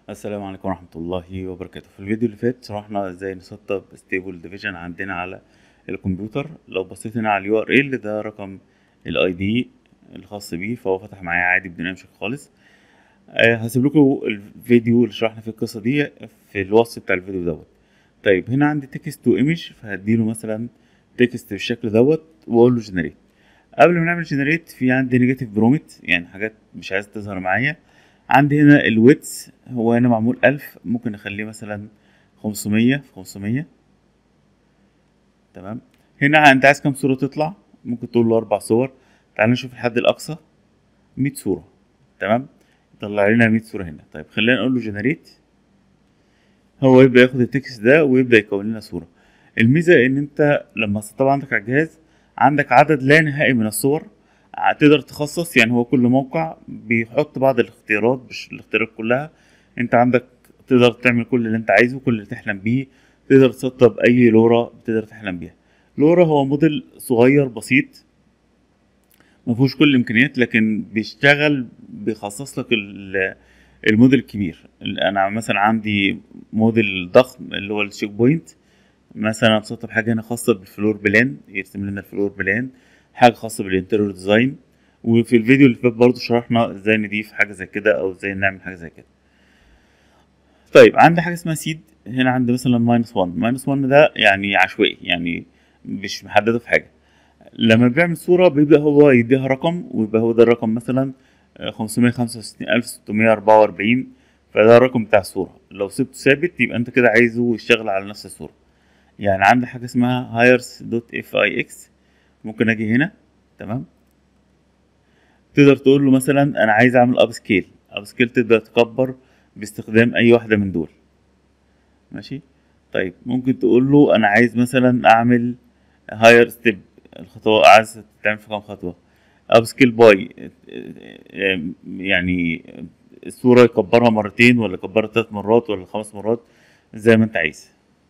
السلام عليكم ورحمة الله وبركاته في الفيديو اللي فات شرحنا ازاي نسطب ستيبل ديفيجن عندنا على الكمبيوتر لو بصيت هنا على اليو ار ال ده رقم الاي دي الخاص بيه فهو فتح معايا عادي بدون اي مشاكل خالص آه هسيب لكم الفيديو اللي شرحنا فيه القصة دي في الوصف بتاع الفيديو دوت طيب هنا عندي تكست تو ايمج فهديله مثلا تكست بالشكل دوت واقول له جنريت قبل ما نعمل جنريت في عندي نيجاتيف برومت يعني حاجات مش عايز تظهر معايا عندي هنا الويتس هو هنا معمول ألف ممكن نخليه مثلا خمسمية في خمسمية تمام هنا انت عايز كام صورة تطلع ممكن تقول له أربع صور تعال نشوف الحد الأقصى مية صورة تمام يطلع لنا مية صورة هنا طيب خلينا نقول له جنريت هو يبدأ ياخد التكست ده ويبدأ يكون لنا صورة الميزة إن أنت لما تسطبها عندك على الجهاز عندك عدد لا نهائي من الصور تقدر تخصص يعني هو كل موقع بيحط بعض الاختيارات مش الاختيارات كلها انت عندك تقدر تعمل كل اللي انت عايزه كل اللي تحلم بيه تقدر تسطب اي لورا بتقدر تحلم بيها لورا هو موديل صغير بسيط ما فيهوش كل الامكانيات لكن بيشتغل بيخصص لك الموديل الكبير انا مثلا عندي موديل ضخم اللي هو الشيك بوينت مثلا تسطب حاجه هنا خاصه بالفلور بلان يرسم لنا الفلور بلان حاجه خاصه بالانتيريور ديزاين وفي الفيديو اللي فات برضه شرحنا ازاي نضيف حاجه زي كده او ازاي نعمل حاجه زي كده طيب عندي حاجه اسمها سيد هنا عندي مثلا ماينس 1 ماينس 1 ده يعني عشوائي يعني مش محدده في حاجه لما بيعمل صوره بيبدا هو يديها رقم ويبقى هو ده الرقم مثلا 565644 فده الرقم بتاع الصوره لو سبته ثابت يبقى انت كده عايزه يشتغل على نفس الصوره يعني عندي حاجه اسمها هايرس دوت اف اي اكس ممكن اجي هنا تمام تقدر تقول له مثلا انا عايز اعمل اب سكيل اب سكيل تقدر تكبر باستخدام اي واحده من دول ماشي طيب ممكن تقول له انا عايز مثلا اعمل هاير ستيب الخطوه عايز تعمل في كام خطوه اب سكيل باي يعني الصوره يكبرها مرتين ولا يكبرها ثلاث مرات ولا خمس مرات زي ما انت عايز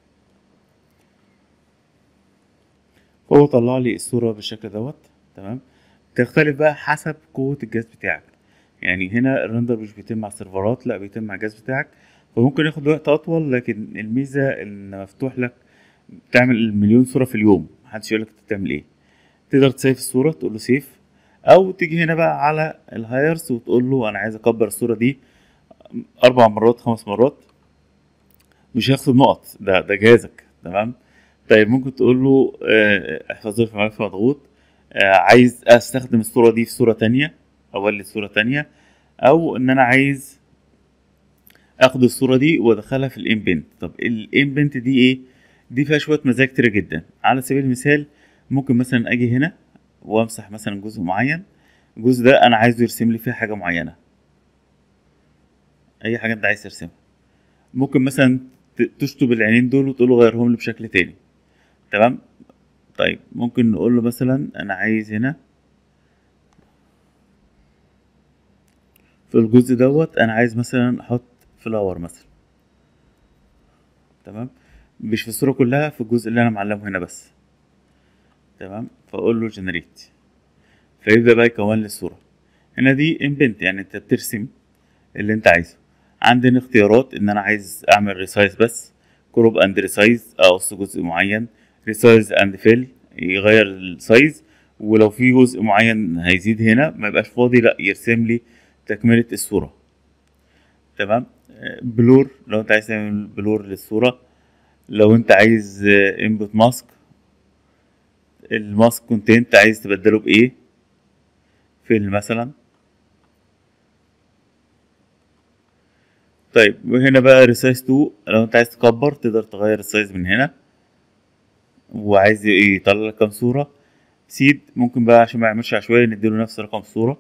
هو طلع لي الصورة بالشكل دوت تمام تختلف بقى حسب قوة الجهاز بتاعك يعني هنا الرندر مش بيتم على السيرفرات لا بيتم على الجهاز بتاعك فممكن ياخد وقت أطول لكن الميزة إن مفتوح لك تعمل مليون صورة في اليوم محدش يقولك انت بتعمل ايه تقدر تسيف الصورة تقول له سيف أو تيجي هنا بقى على الهايرز وتقول له أنا عايز أكبر الصورة دي أربع مرات خمس مرات مش هياخد نقط ده ده جهازك تمام طيب ممكن تقول له احفظ لي في ملف مضغوط عايز استخدم الصوره دي في صوره تانية اولد صوره تانية او ان انا عايز اخد الصوره دي وادخلها في الامبنت طب الامبنت دي ايه دي فيها شويه مزايا كتير جدا على سبيل المثال ممكن مثلا اجي هنا وامسح مثلا جزء معين الجزء ده انا عايزه يرسم لي فيه حاجه معينه اي حاجه انت عايز ترسمها ممكن مثلا تشطب العينين دول وتقول له غيرهم لي بشكل تاني تمام طيب ممكن نقول له مثلا انا عايز هنا في الجزء دوت انا عايز مثلا احط فلاور مثلا تمام مش في الصوره كلها في الجزء اللي انا معلمه هنا بس تمام فاقول له جنريت فيبدا بقى يكون لي الصوره هنا دي امبنت يعني انت بترسم اللي انت عايزه عندنا اختيارات ان انا عايز اعمل ريسايز بس كروب اند ريسايز اقص جزء معين ريسايز اند فيل يغير السايز ولو في جزء معين هيزيد هنا ما يبقاش فاضي لا يرسم لي تكملة الصورة تمام بلور لو انت عايز تعمل بلور للصورة لو انت عايز انبوت ماسك الماسك كونتنت عايز تبدله بايه فيل مثلا طيب وهنا بقى ريسايز 2 لو انت عايز تكبر تقدر تغير السايز من هنا وعايز يطلع لك كام صورة سيد ممكن بقى عشان ما يعملش عشوائي نديله نفس رقم الصورة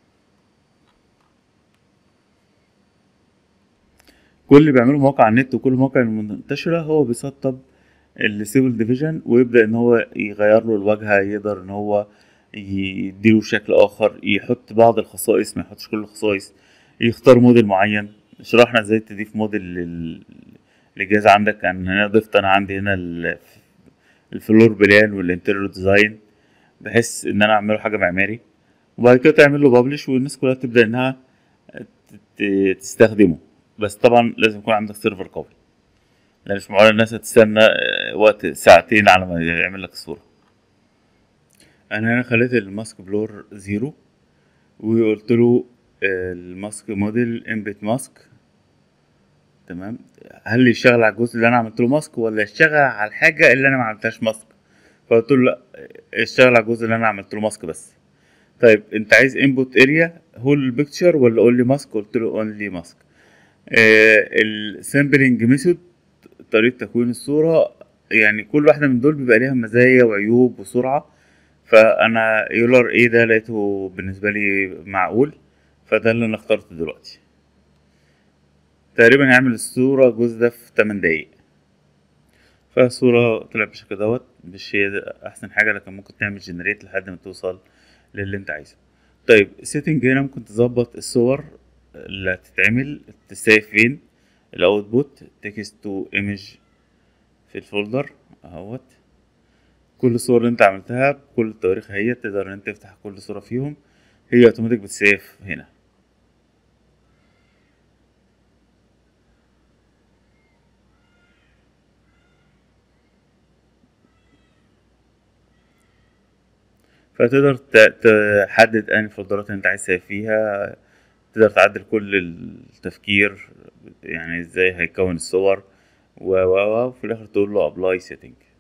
كل اللي بيعمله مواقع على النت وكل المواقع المنتشرة هو بيسطب السيبل ديفيجن ويبدأ ان هو يغير له الواجهة يقدر ان هو يديله شكل اخر يحط بعض الخصائص ما يحطش كل الخصائص يختار موديل معين شرحنا ازاي تضيف موديل للجهاز عندك يعني هنا ضفت انا عندي هنا الفلور بلان والانتيريور ديزاين بحيث ان انا اعمله حاجه معماري وبعد كده تعمل له بابلش والناس كلها تبدا انها تستخدمه بس طبعا لازم يكون عندك سيرفر قوي لان مش معقول الناس هتستنى آه، وقت ساعتين على ما يعمل لك الصورة انا هنا خليت الماسك بلور زيرو وقلت له آه، الماسك موديل انبت ماسك تمام هل يشتغل على الجزء اللي انا عملت له ماسك ولا يشتغل على الحاجه اللي انا ما عملتهاش ماسك فقلت له لا اشتغل على الجزء اللي انا عملت له ماسك بس طيب انت عايز انبوت اريا هول بيكتشر ولا اونلي ماسك قلت له اونلي ماسك السامبلنج ميثود طريقه تكوين الصوره يعني كل واحده من دول بيبقى ليها مزايا وعيوب وسرعه فانا يولر ايه ده لقيته بالنسبه لي معقول فده اللي انا اخترته دلوقتي تقريبا هيعمل الصورة الجزء ده في 8 دقايق فالصورة طلعت بالشكل دوت مش هي ده أحسن حاجة لكن ممكن تعمل جنريت لحد ما توصل للي أنت عايزه طيب سيتنج هنا ممكن تظبط الصور اللي هتتعمل تسيف فين الاوتبوت تكست تو ايمج في الفولدر اهوت كل الصور اللي انت عملتها بكل التواريخ هي تقدر ان انت تفتح كل صورة فيهم هي اوتوماتيك بتسيف هنا فتقدر ت- تحدد انهي الفولدرات اللي انت عايز تسيب فيها تقدر تعدل كل التفكير يعني ازاي هيكون الصور و و و وفي الاخر تقول له ابلاي سيتنج